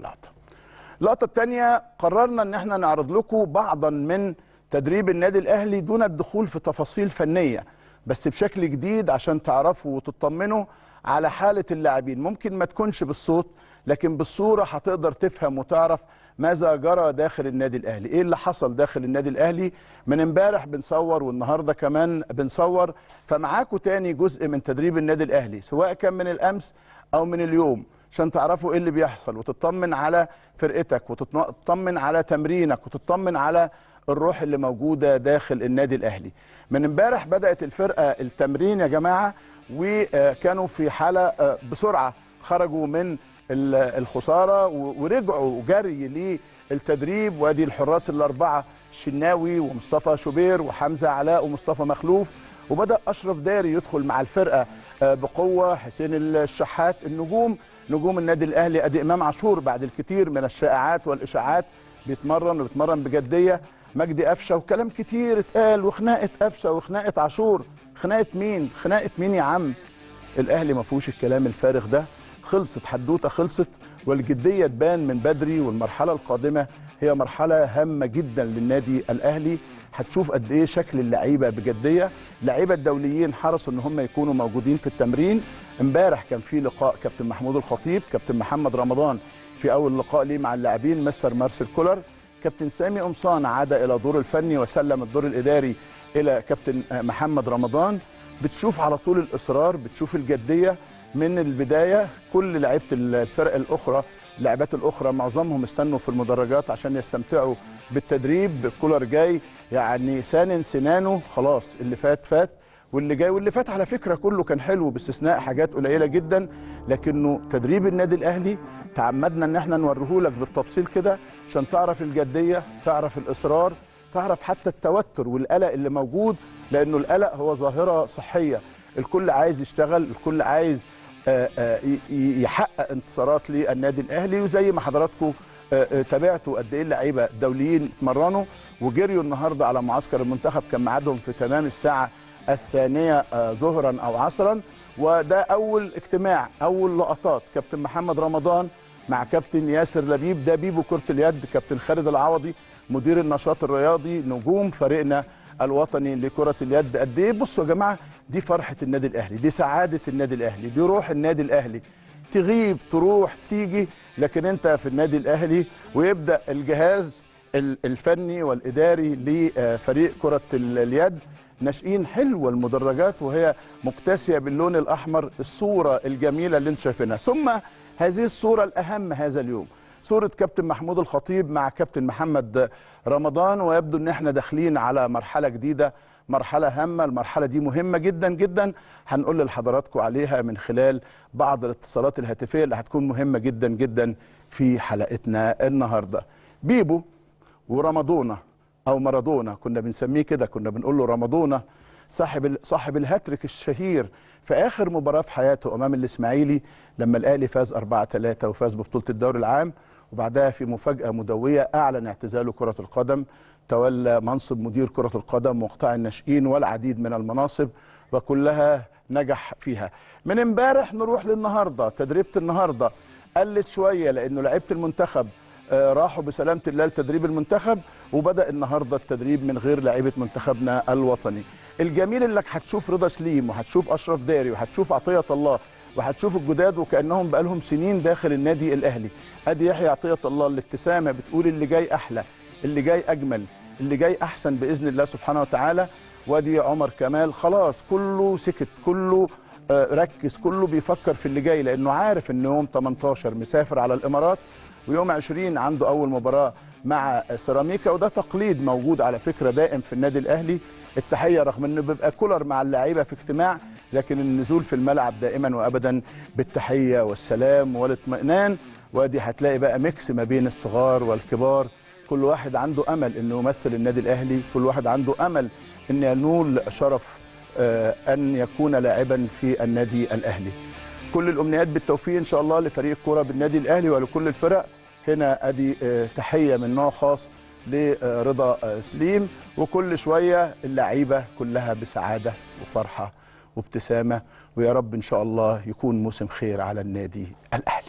اللقطه اللقطه الثانيه قررنا ان احنا نعرض لكم بعضا من تدريب النادي الاهلي دون الدخول في تفاصيل فنيه بس بشكل جديد عشان تعرفوا وتطمنوا على حاله اللاعبين ممكن ما تكونش بالصوت لكن بالصوره هتقدر تفهم وتعرف ماذا جرى داخل النادي الاهلي ايه اللي حصل داخل النادي الاهلي من امبارح بنصور والنهارده كمان بنصور فمعاكم تاني جزء من تدريب النادي الاهلي سواء كان من الامس او من اليوم عشان تعرفوا ايه اللي بيحصل وتطمن على فرقتك وتطمن على تمرينك وتطمن على الروح اللي موجوده داخل النادي الاهلي من امبارح بدات الفرقه التمرين يا جماعه وكانوا في حاله بسرعه خرجوا من الخساره ورجعوا جري للتدريب وادي الحراس الاربعه الشناوي ومصطفى شوبير وحمزه علاء ومصطفى مخلوف وبدا اشرف داري يدخل مع الفرقه بقوه حسين الشحات النجوم نجوم النادي الاهلي ادي امام عاشور بعد الكثير من الشائعات والاشاعات بيتمرن وبيتمرن بجديه مجدي قفشه وكلام كتير اتقال وخناقه قفشه وخناقه عاشور خناقه مين خناقه مين يا عم الاهلي ما فيهوش الكلام الفارغ ده خلصت حدوته خلصت والجديه تبان من بدري والمرحله القادمه هي مرحله هامه جدا للنادي الاهلي هتشوف قد ايه شكل اللعيبه بجديه اللعيبه الدوليين حرصوا ان هم يكونوا موجودين في التمرين امبارح كان في لقاء كابتن محمود الخطيب كابتن محمد رمضان في اول لقاء ليه مع اللاعبين مستر مارسيل كولر كابتن سامي قمصان عاد الى دور الفني وسلم الدور الاداري الى كابتن محمد رمضان بتشوف على طول الاصرار بتشوف الجديه من البدايه كل لعيبه الفرق الاخرى اللاعبات الاخرى معظمهم استنوا في المدرجات عشان يستمتعوا بالتدريب كولر جاي يعني سانن سنانه خلاص اللي فات فات واللي جاي واللي فات على فكره كله كان حلو باستثناء حاجات قليله جدا لكنه تدريب النادي الاهلي تعمدنا ان احنا نوريه لك بالتفصيل كده عشان تعرف الجديه تعرف الاصرار تعرف حتى التوتر والقلق اللي موجود لانه القلق هو ظاهره صحيه الكل عايز يشتغل الكل عايز يحقق انتصارات للنادي الاهلي وزي ما حضراتكم تابعتوا قد ايه اللعيبه الدوليين اتمرنوا وجريوا النهارده على معسكر المنتخب كان ميعادهم في تمام الساعه الثانيه ظهرا او عصرا وده اول اجتماع اول لقطات كابتن محمد رمضان مع كابتن ياسر لبيب ده بيبو كره اليد كابتن خالد العوضي مدير النشاط الرياضي نجوم فريقنا الوطني لكرة اليد قد ايه بصوا يا جماعة دي فرحة النادي الأهلي دي سعادة النادي الأهلي دي روح النادي الأهلي تغيب تروح تيجي لكن انت في النادي الأهلي ويبدأ الجهاز الفني والإداري لفريق كرة اليد ناشئين حلوة المدرجات وهي مكتسية باللون الأحمر الصورة الجميلة اللي انت شايفينها ثم هذه الصورة الأهم هذا اليوم صورة كابتن محمود الخطيب مع كابتن محمد رمضان ويبدو ان احنا داخلين على مرحلة جديدة مرحلة هامة المرحلة دي مهمة جدا جدا هنقول لحضراتكم عليها من خلال بعض الاتصالات الهاتفية اللي هتكون مهمة جدا جدا في حلقتنا النهاردة بيبو ورمضونا او مارادونا كنا بنسميه كده كنا بنقول له رمضونا صاحب صاحب الهاتريك الشهير في اخر مباراه في حياته امام الاسماعيلي لما الاهلي فاز 4 3 وفاز ببطوله الدوري العام وبعدها في مفاجاه مدويه اعلن اعتزاله كره القدم تولى منصب مدير كره القدم وقطاع الناشئين والعديد من المناصب وكلها نجح فيها من امبارح نروح للنهارده تدريبه النهارده قلت شويه لانه لعيبه المنتخب راحوا بسلامه الله لتدريب المنتخب وبدا النهارده التدريب من غير لعيبه منتخبنا الوطني الجميل انك هتشوف رضا سليم وهتشوف اشرف داري وهتشوف عطيه الله وهتشوف الجداد وكانهم بقالهم سنين داخل النادي الاهلي ادي يحيى عطيه الله الابتسامه بتقول اللي جاي احلى اللي جاي اجمل اللي جاي احسن باذن الله سبحانه وتعالى وادي عمر كمال خلاص كله سكت كله ركز كله بيفكر في اللي جاي لانه عارف ان يوم 18 مسافر على الامارات ويوم 20 عنده اول مباراه مع سيراميكا وده تقليد موجود على فكره دائم في النادي الاهلي التحيه رغم انه بيبقى كولر مع اللعيبه في اجتماع لكن النزول في الملعب دائما وابدا بالتحيه والسلام والاطمئنان وادي هتلاقي بقى ميكس ما بين الصغار والكبار كل واحد عنده امل انه يمثل النادي الاهلي كل واحد عنده امل ان ينول شرف ان يكون لاعبا في النادي الاهلي كل الامنيات بالتوفيق ان شاء الله لفريق الكوره بالنادي الاهلي ولكل الفرق هنا ادي تحيه من نوع خاص لرضا سليم وكل شويه اللعيبه كلها بسعاده وفرحه وابتسامه ويا رب ان شاء الله يكون موسم خير على النادي الاهلي